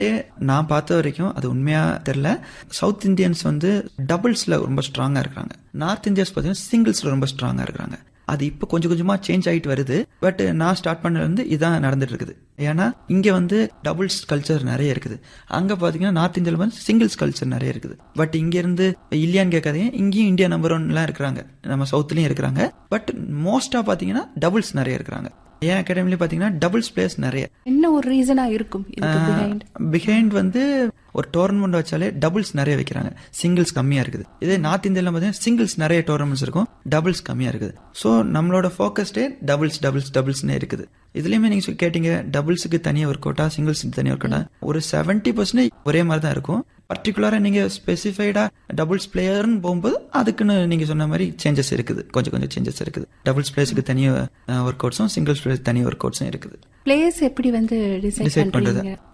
நான் பார்த்த வரைக்கும் அது உண்மையா தெரியல சவுத் இந்தியன்ஸ் வந்து டபுள்ஸ்ல ரொம்ப ஸ்ட்ராங்கா இருக்காங்க நார்த் இந்தியன்ஸ் பார்த்தீங்கன்னா சிங்கிள்ஸ்ல ரொம்ப ஸ்ட்ராங்கா இருக்காங்க அது இப்போ கொஞ்சம் கொஞ்சமா சேஞ்ச் ஆகிட்டு வருது பட் நான் ஸ்டார்ட் பண்ணது வந்து இதான் நடந்துட்டு இருக்குது ஏன்னா இங்க வந்து டபுள்ஸ் கல்ச்சர் நிறைய இருக்குது அங்க பாத்தீங்கன்னா நார்த் இந்தியாவில் வந்து சிங்கிள்ஸ் கல்ச்சர் நிறைய இருக்குது பட் இங்க இருந்து இல்லையான்னு கேட்காதீங்க இங்கேயும் இந்தியா நம்பர் ஒன்லாம் இருக்கிறாங்க நம்ம சவுத்லயும் இருக்கிறாங்க பட் மோஸ்டா பாத்தீங்கன்னா டபுள்ஸ் நிறைய இருக்கிறாங்க என் அகாடமில பாத்தீங்கன்னா டபுள்ஸ் பிளேயர்ஸ் நிறைய என்ன ஒரு ரீசனா இருக்கும் இதுக்கு behind? பிஹைண்ட் வந்து ஒரு டோர்னமெண்ட் வச்சாலே டபுள்ஸ் நிறைய வைக்கிறாங்க சிங்கிள்ஸ் கம்மியா இருக்குது இதே நார்த் இந்தியால பாத்தீங்கன்னா சிங்கிள்ஸ் நிறைய டோர்னமெண்ட்ஸ் இருக்கும் டபுள்ஸ் கம்மியா இருக்குது ஸோ நம்மளோட ஃபோக்கஸ்டே டபுள்ஸ் டபுள்ஸ் டபுள்ஸ்னே இருக்குது இதுலயுமே நீங்க சொ- கேட்டீங்க டபுள்ஸுக்கு தனியா ஒர்க் அவுட்டா சிங்கிள்ஸுக்கு தனியா ஒர்க் அவுட்டா ஒரு செவன்டி பர்சன்டேஜ் ஒரே மாதிரி தான் இருக்கும் பர்டிகுலரா நீங்க ஸ்பெசிஃபைடா டபுள்ஸ் பிளேயர்னு போகும்போது அதுக்குன்னு நீங்க சொன்ன மாதிரி சேஞ்சஸ் இருக்குது கொஞ்சம் கொஞ்சம் சேஞ்சஸ் இருக்குது டபுள்ஸ் பிளேயர்ஸ்க்கு தனியாக ஒர்க் அவுட்ஸும் சிங்கிள்ஸ் பிளேயர்ஸ் தனி ஒர்க் அவுட்ஸும் இருக்குது பிளேயர்ஸ் எப்படி வந்து டிசைட் Decide பண்றது. பண்றீங்க